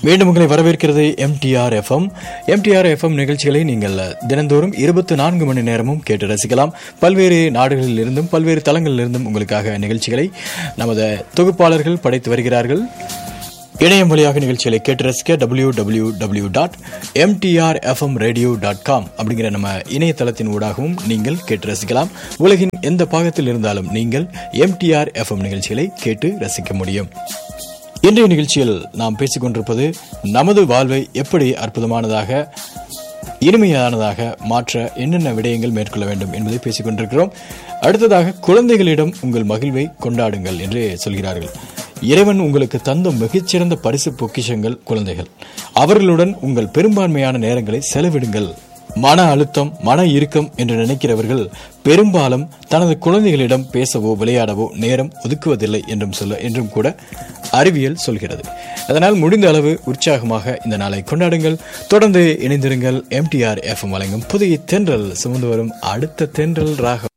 மீண்டும் உங்களை வரவேற்கிறது எம்டிஆர் எஃப்எம் எம்டிஆர் எஃப்எம் நிகழ்ச்சிகளை நீங்கள் தினந்தோறும் இருபத்தி நான்கு மணி நேரமும் கேட்டு ரசிக்கலாம் பல்வேறு நாடுகளில் இருந்தும் பல்வேறு தளங்களில் இருந்தும் உங்களுக்காக நிகழ்ச்சிகளை நமது தொகுப்பாளர்கள் படைத்து வருகிறார்கள் இணையம் வழியாக நிகழ்ச்சிகளை கேட்டு ரசிக்க W W W dot M T R FM radio dot com அப்படிங்கிற நம்ம இணையதளத்தின் ஊடாகவும் நீங்கள் கேட்டு ரசிக்கலாம் உலகின் எந்த பாகத்தில் இருந்தாலும் நீங்கள் எம்டிஆர் எஃப்எம் நிகழ்ச்சிகளை கேட்டு ரசிக்க முடியும் இன்றைய நிகழ்ச்சியில் நாம் பேசிக் கொண்டிருப்பது நமது வாழ்வை எப்படி அற்புதமானதாக இனிமையானதாக மாற்ற என்னென்ன விடயங்கள் மேற்கொள்ள வேண்டும் என்பதை பேசிக் கொண்டிருக்கிறோம் அடுத்ததாக குழந்தைகளிடம் உங்கள் மகிழ்வை கொண்டாடுங்கள் என்று சொல்கிறார்கள் இறைவன் உங்களுக்கு தந்த மிகச்சிறந்த பரிசு பொக்கிஷங்கள் குழந்தைகள் அவர்களுடன் உங்கள் பெரும்பான்மையான நேரங்களை செலவிடுங்கள் மன அழுத்தம் மன இறுக்கம் என்று நினைக்கிறவர்கள் பெரும்பாலும் தனது குழந்தைகளிடம் பேசவோ விளையாடவோ நேரம் ஒதுக்குவதில்லை என்றும் சொல்ல என்றும் கூட அறிவியல் சொல்கிறது அதனால் முடிந்த அளவு உற்சாகமாக இந்த நாளை கொண்டாடுங்கள் தொடர்ந்து இணைந்திருங்கள் எம்டிஆர் எஃப்எம் வழங்கும் புதிய தென்றல் சுமந்து வரும் அடுத்த தென்றல் ராகம்